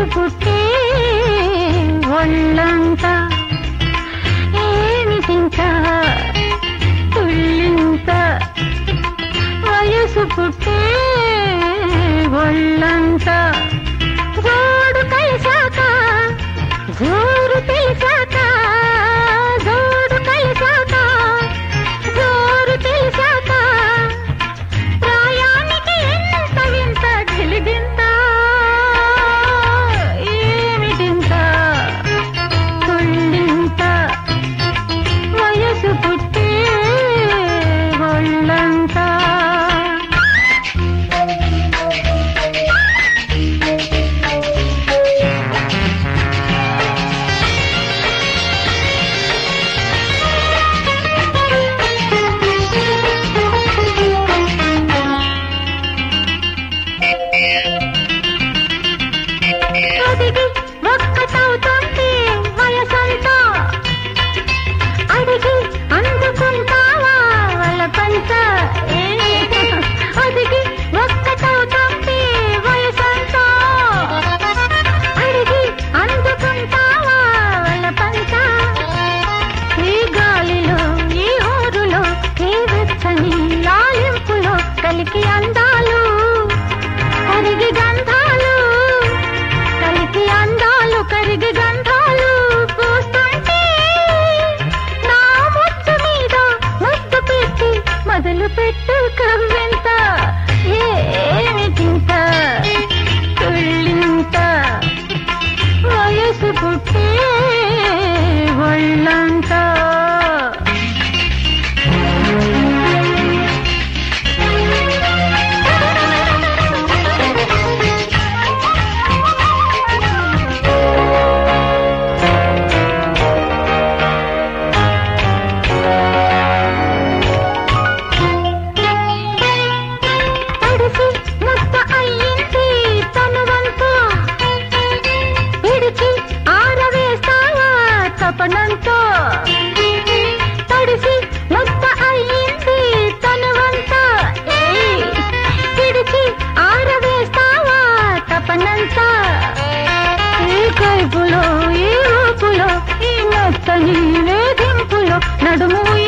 పుట్టే ఒళ్ళంతా ఏమిటింకా తుళ్ళింత వయసు పుట్టే ఒళ్ళంతా జోడు కలిసాక జోరు తెలిసాక జోడు కలిసాక జోరు తెలిసాక ప్రాయానికి ఎంత వింత గిలిగింత ఏమిటింత తుళ్ళింత వయసు పుట్టే ఒళ్ళంతా అదిగి ఒక్కటవుతుంది వయసంతా అడిగి అందుకుంటావా వాళ్ళ పంట అదిగి ఒక్కటవుతుంది వయసంతా అడిగి అందుకుంటావా వాళ్ళ పంట ఈ గాలిలో ఈ ఊరులో ఈ వెచ్చని లాలింపులో కలికి అందాలు కరిగి గంధాలు కలికి అందాలు కరిగి గంధాలు పూస్తుంటే నా ముద్దు మీద ముద్దు పెట్టి మొదలు పెట్టు కవ్వెంత ఏమిటింత తుళ్ళింత వయసు పుట్టే ఒళ్ళంతా తడిసి ముద్ద అయ్యింది తనువంతా విడిచి ఆరవేస్తావా తపనంతో తడిసి ముద్ద అయ్యింది తనువంతా ఏయ్, విడిచి ఆరవేస్తావా తపనంతా ఈ కైపులో ఈ రూపులో ఈ మెత్తని వేధింపులో నడుము